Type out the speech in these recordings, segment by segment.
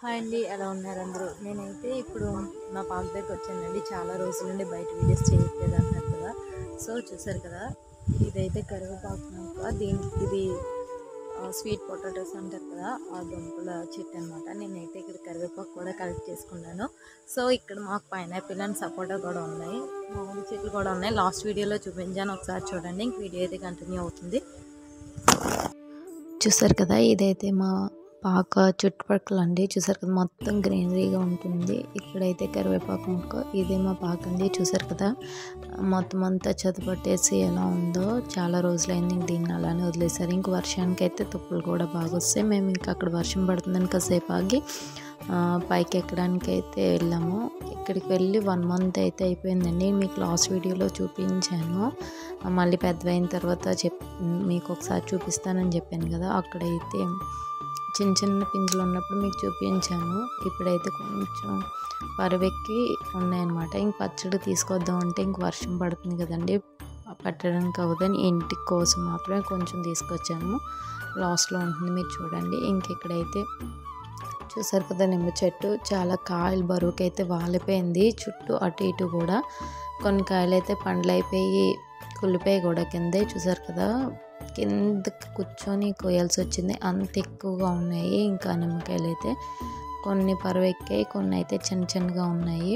hi అండి ఎలా ఉన్నారు అందరూ నేనైతే ఇప్పుడు మా పాప దగ్గరికి వచ్చానండి చాలా రోజుల నుండి బయట వీడియోస్ చేయట్లేదు అన్నారు కదా సో చూసారు కదా ఇదైతే కరివేపాకు మొక్క దీని ఇది స్వీట్ పొటాటోస్ అంటారు కదా ఆ దుంపల చెట్టు అనమాట నేనైతే ఇక్కడ కరివేపాకు కూడా కలెక్ట్ చేసుకున్నాను సో ఇక్కడ మాకు పైనాపిల్ అండ్ సపోటా కూడా ఉన్నాయి మామిడి చెట్లు కూడా ఉన్నాయి లాస్ట్ వీడియోలో చూపించాను ఒకసారి చూడండి ఇంక వీడియో అయితే కంటిన్యూ అవుతుంది చూసారు కదా ఇదైతే మా పాక చుట్టుపక్కల అండి చూసారు కదా మొత్తం గ్రీనరీగా ఉంటుంది ఇక్కడైతే కరివేపాకు మొక్క ఇదే మా పాక అండి చూసారు కదా మొత్తం అంతా చదుపట్టేసి ఎలా ఉందో చాలా రోజులైంది ఇంక దీన్ని అలానే వదిలేసారు ఇంక వర్షానికి అయితే తుప్పులు కూడా బాగా వస్తాయి మేము ఇంకా అక్కడ వర్షం పడుతుందని కాసేపు ఆగి ఆ, పైకి ఎక్కడానికి అయితే వెళ్ళాము ఇక్కడికి వెళ్ళి వన్ మంత్ అయితే అయిపోయిందండి మీకు లాస్ట్ వీడియోలో చూపించాను ఆ, మళ్ళీ పెద్దవైన తర్వాత చెప్ మీకు ఒకసారి చూపిస్తానని చెప్పాను కదా అక్కడైతే చిన్న చిన్న పింజలు ఉన్నప్పుడు మీకు చూపించాను ఇప్పుడైతే కొంచెం పరవెక్కి ఉన్నాయన్నమాట ఇంక పచ్చడి తీసుకొద్దాం అంటే ఇంక వర్షం పడుతుంది కదండి పట్టడానికి అవ్వదని ఇంటి కోసం మాత్రమే కొంచెం తీసుకొచ్చాము లాస్ట్లో ఉంటుంది మీరు చూడండి ఇంక ఇక్కడైతే చూసారు కదా నిమ్మ చెట్టు చాలా కాయలు బరువుకి అయితే వాలిపోయింది చుట్టూ అటు ఇటు కూడా కొన్ని కాయలు అయితే పండ్లు అయిపోయి కుళ్ళిపోయి కూడా కిందే చూసారు కదా కిందకి కూర్చొని కోయాల్సి వచ్చింది అంత ఎక్కువగా ఉన్నాయి ఇంకా నిమ్మకాయలు అయితే కొన్ని పరువెక్కాయి కొన్ని అయితే చిన్న చిన్నగా ఉన్నాయి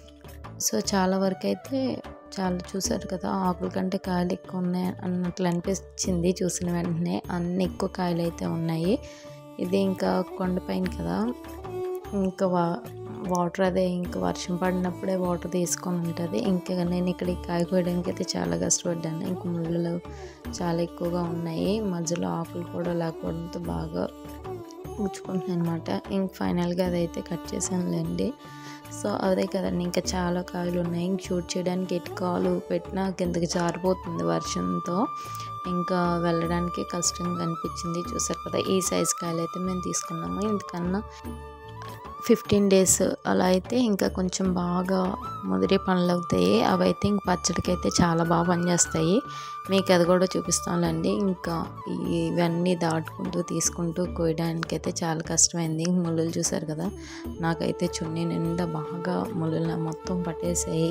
సో చాలా వరకు అయితే చాలా చూసారు కదా ఆకుల కంటే కాయలు ఎక్కువ ఉన్నాయి అన్నట్లు అనిపించింది చూసిన వెంటనే అన్ని ఎక్కువ కాయలు అయితే ఉన్నాయి ఇది ఇంకా కొండపైన కదా ఇంకా వా వాటర్ అదే ఇంకా వర్షం పడినప్పుడే వాటర్ తీసుకొని ఉంటుంది ఇంకా నేను ఇక్కడ ఈ కాయ కోయడానికి అయితే చాలా కష్టపడ్డాను ఇంకా ముళ్ళు చాలా ఎక్కువగా ఉన్నాయి మధ్యలో ఆకులు కూడా లేకపోవడంతో బాగా ఉచ్చుకుంటున్నాయి అనమాట ఇంక ఫైనల్గా అదైతే కట్ చేశానులేండి సో అదే కదండి ఇంకా చాలా కాయలు ఉన్నాయి ఇంక షూట్ చేయడానికి ఎటు కాలు పెట్టినా కిందకి జారిపోతుంది వర్షంతో ఇంకా వెళ్ళడానికి కష్టంగా అనిపించింది చూసారు కదా ఈ సైజ్ కాయలు అయితే మేము తీసుకున్నాము ఇంతకన్నా ఫిఫ్టీన్ డేస్ అలా అయితే ఇంకా కొంచెం బాగా ముదిరి పనులు అవుతాయి అవి అయితే ఇంక పచ్చడికి అయితే చాలా బాగా పనిచేస్తాయి మీకు అది కూడా చూపిస్తానులేండి ఇంకా ఇవన్నీ దాటుకుంటూ తీసుకుంటూ కోయడానికి అయితే చాలా కష్టమైంది ఇంక ముళ్ళులు చూసారు కదా నాకైతే చున్నీ నిండా బాగా ముళ్ళులు మొత్తం పట్టేసాయి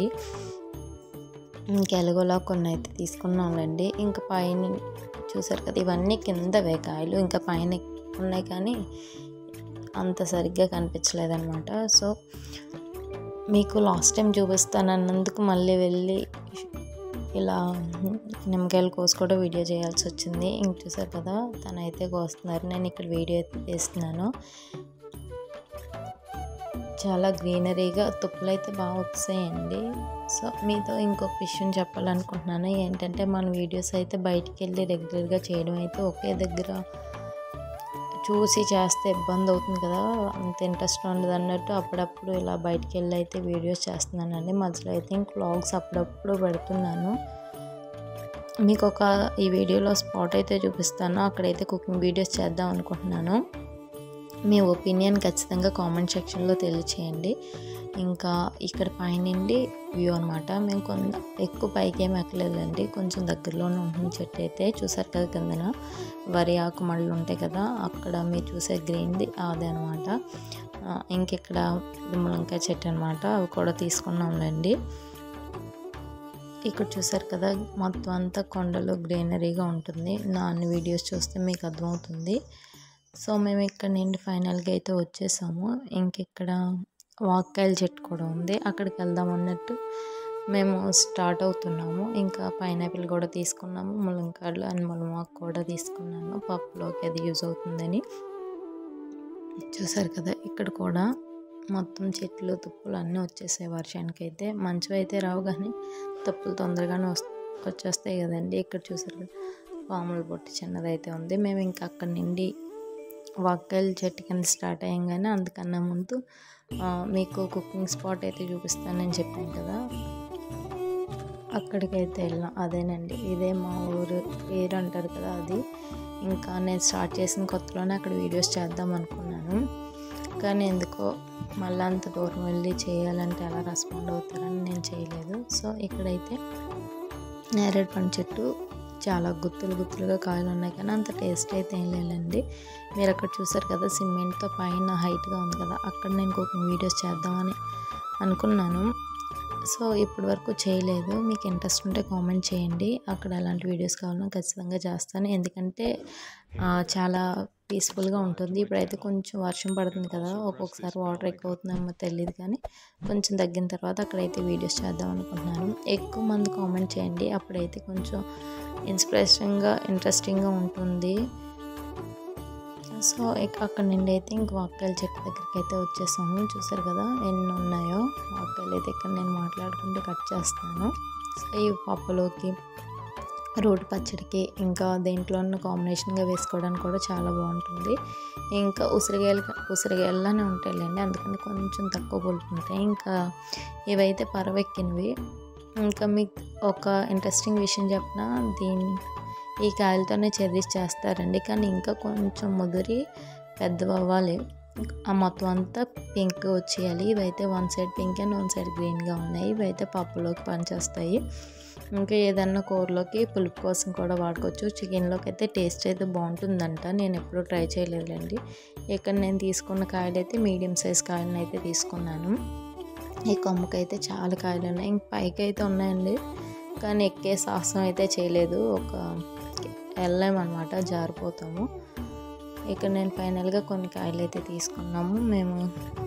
ఇంకెలగోలా కొన్ని అయితే తీసుకున్నాంలేండి ఇంకా పైన చూసారు కదా ఇవన్నీ కిందవే కాయలు ఇంకా పైన ఉన్నాయి కానీ అంత సరిగ్గా కనిపించలేదన్నమాట సో మీకు లాస్ట్ టైం చూపిస్తానన్నందుకు మళ్ళీ వెళ్ళి ఇలా నిమ్మకాయలు కోసి కూడా వీడియో చేయాల్సి వచ్చింది ఇంక చూసారు కదా తనైతే కోస్తున్నారు నేను ఇక్కడ వీడియో అయితే తీస్తున్నాను చాలా గ్రీనరీగా తుప్పులు అయితే బాగా వస్తాయండి సో మీతో ఇంకొక విషయం చెప్పాలనుకుంటున్నాను ఏంటంటే మన వీడియోస్ అయితే బయటికి వెళ్ళి రెగ్యులర్గా చేయడం అయితే ఒకే దగ్గర చూసి చేస్తే ఇబ్బంది అవుతుంది కదా అంత ఇంట్రెస్ట్ ఉండదు అన్నట్టు అప్పుడప్పుడు ఇలా బయటికి వెళ్ళి అయితే వీడియోస్ చేస్తున్నానండి మధ్యలో అయితే ఇంక వ్లాగ్స్ అప్పుడప్పుడు పెడుతున్నాను మీకు ఒక ఈ వీడియోలో స్పాట్ అయితే చూపిస్తాను అక్కడైతే కుకింగ్ వీడియోస్ చేద్దాం అనుకుంటున్నాను మీ ఒపీనియన్ ఖచ్చితంగా కామెంట్ సెక్షన్లో తెలియచేయండి ఇంకా ఇక్కడ పైనుండి వ్యూ అనమాట మేము కొంత ఎక్కువ పైకి ఏమి ఎక్కలేదండి కొంచెం దగ్గరలోనే ఉంటుంది చెట్టు అయితే చూసారు కదా కిందన వరి ఆకు మళ్ళు ఉంటాయి కదా అక్కడ మీరు చూసే గ్రీన్ది అదే అనమాట ఇంకెక్కడ ఇది ములంకాయ చెట్టు అనమాట అవి కూడా తీసుకున్నాంలేండి ఇక్కడ చూసారు కదా మొత్తం అంతా కొండలు గ్రీనరీగా ఉంటుంది నా అన్ని వీడియోస్ చూస్తే మీకు అర్థమవుతుంది సో మేము ఇక్కడ నుండి ఫైనల్గా అయితే వచ్చేసాము ఇంకెక్కడ వాక్కాయల చెట్టు కూడా ఉంది అక్కడికి వెళ్దాం అన్నట్టు మేము స్టార్ట్ అవుతున్నాము ఇంకా పైనాపిల్ కూడా తీసుకున్నాము ములంకాయలు అండ్ ములమాకు కూడా తీసుకున్నాను పప్పులోకి అది యూజ్ అవుతుందని చూసారు కదా ఇక్కడ కూడా మొత్తం చెట్లు తుప్పులు అన్నీ వచ్చేసాయి వర్షానికి అయితే మంచివి అయితే రావు కానీ తుప్పులు తొందరగానే వస్ వచ్చేస్తాయి కదండి ఇక్కడ చూసారు కదా పాముల పొట్టి చిన్నదైతే ఉంది మేము ఇంకా అక్కడి నుండి వాక్కాయల చెట్టు కింద స్టార్ట్ అయ్యాం కానీ అందుకన్నా ముందు ఆ, మీకు కుకింగ్ స్పాట్ అయితే చూపిస్తానని చెప్పాను కదా అక్కడికైతే వెళ్ళాం అదేనండి ఇదే మా ఊరు పేరు అంటారు కదా అది ఇంకా నేను స్టార్ట్ చేసిన కొత్తలోనే అక్కడ వీడియోస్ చేద్దాం అనుకున్నాను కానీ ఎందుకో మళ్ళీ అంత దూరం వెళ్ళి చేయాలంటే ఎలా రెస్పాండ్ అవుతారని నేను చేయలేదు సో ఇక్కడైతే నేరేడు పండు చెట్టు చాలా గుత్తులు గుత్తులుగా కాయలు ఉన్నాయి కానీ అంత టేస్ట్ అయితే ఏం లేదండి మీరు అక్కడ చూసారు కదా సిమెంట్తో పైన హైట్గా ఉంది కదా అక్కడ నేను కుకింగ్ వీడియోస్ చేద్దామని అనుకున్నాను సో ఇప్పటి వరకు చేయలేదు మీకు ఇంట్రెస్ట్ ఉంటే కామెంట్ చేయండి అక్కడ ఎలాంటి వీడియోస్ కావాలో ఖచ్చితంగా చేస్తాను ఎందుకంటే ఆ, చాలా పీస్ఫుల్గా ఉంటుంది ఇప్పుడైతే కొంచెం వర్షం పడుతుంది కదా ఒక్కొక్కసారి వాటర్ ఎక్కువ అవుతుందేమో తెలియదు కానీ కొంచెం తగ్గిన తర్వాత అక్కడైతే వీడియోస్ చేద్దాం అనుకుంటున్నాను ఎక్కువ మంది కామెంట్ చేయండి అప్పుడైతే కొంచెం ఇన్స్పిరేషన్గా ఇంట్రెస్టింగ్గా ఉంటుంది సో ఇక అక్కడ నుండి అయితే ఇంక వాక్కాయల చెట్టు దగ్గరికి అయితే వచ్చేసాము చూసారు కదా ఎన్ని ఉన్నాయో వాక్కాయలు అయితే ఇక్కడ నేను మాట్లాడుకుంటూ కట్ చేస్తాను సో ఈ పప్పులోకి రోటి పచ్చడికి ఇంకా దేంట్లో కాంబినేషన్గా వేసుకోవడానికి కూడా చాలా బాగుంటుంది ఇంకా ఉసిరికాయలు ఉసిరికాయలనే ఉంటాయిలేండి అందుకని కొంచెం తక్కువ పులుపు ఉంటాయి ఇంకా ఇవైతే పరవెక్కినవి ఇంకా మీకు ఒక ఇంట్రెస్టింగ్ విషయం చెప్పిన దీని ఈ కాయలతోనే చెర్రీస్ చేస్తారండి కానీ ఇంకా కొంచెం ముదిరి పెద్దవి అవ్వాలి ఆ మొత్తం అంతా పింక్ వచ్చేయాలి ఇవైతే one side pink and one side గ్రీన్గా ఉన్నాయి ఇవైతే పప్పులోకి పనిచేస్తాయి ఇంకా ఏదన్నా కూరలోకి పులుపు కోసం కూడా వాడుకోవచ్చు చికెన్లోకి అయితే టేస్ట్ అయితే బాగుంటుందంట నేను ఎప్పుడూ ట్రై చేయలేదులేండి ఇక్కడ నేను తీసుకున్న కాయలు అయితే మీడియం సైజ్ కాయలను అయితే తీసుకున్నాను ఈ కొమ్మకైతే చాలా కాయలు ఉన్నాయి ఇంక పైకి అయితే ఉన్నాయండి కానీ ఎక్కే సాహసం అయితే చేయలేదు ఒక వెళ్ళామన్నమాట జారిపోతాము ఇక్కడ నేను ఫైనల్గా కొన్ని కాయలు అయితే తీసుకున్నాము మేము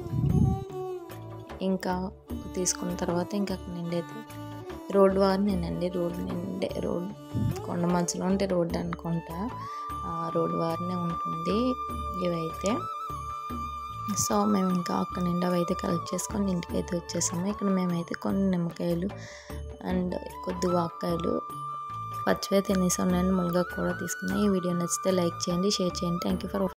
ఇంకా తీసుకున్న తర్వాత ఇంకా అక్కడ నుండి అయితే రోడ్ వారినేనండి రోడ్ నిండే రోడ్ కొండ మధ్యలో ఉంటే రోడ్ అనుకుంటా ఆ రోడ్ వారినే ఉంటుంది ఇవైతే సో మేము ఇంకా అక్కడ నుండి అవి అయితే కలెక్ట్ చేసుకొని ఇంటికి అయితే వచ్చేసాము ఇక్కడ మేమైతే కొన్ని నిమ్మకాయలు అండ్ కొద్ది వాక్కాయలు పచ్చివే తినేసాం నేను మునగా కూడా తీసుకున్నాను ఈ వీడియో నచ్చితే లైక్ చేయండి షేర్ చేయండి థ్యాంక్ యూ ఫర్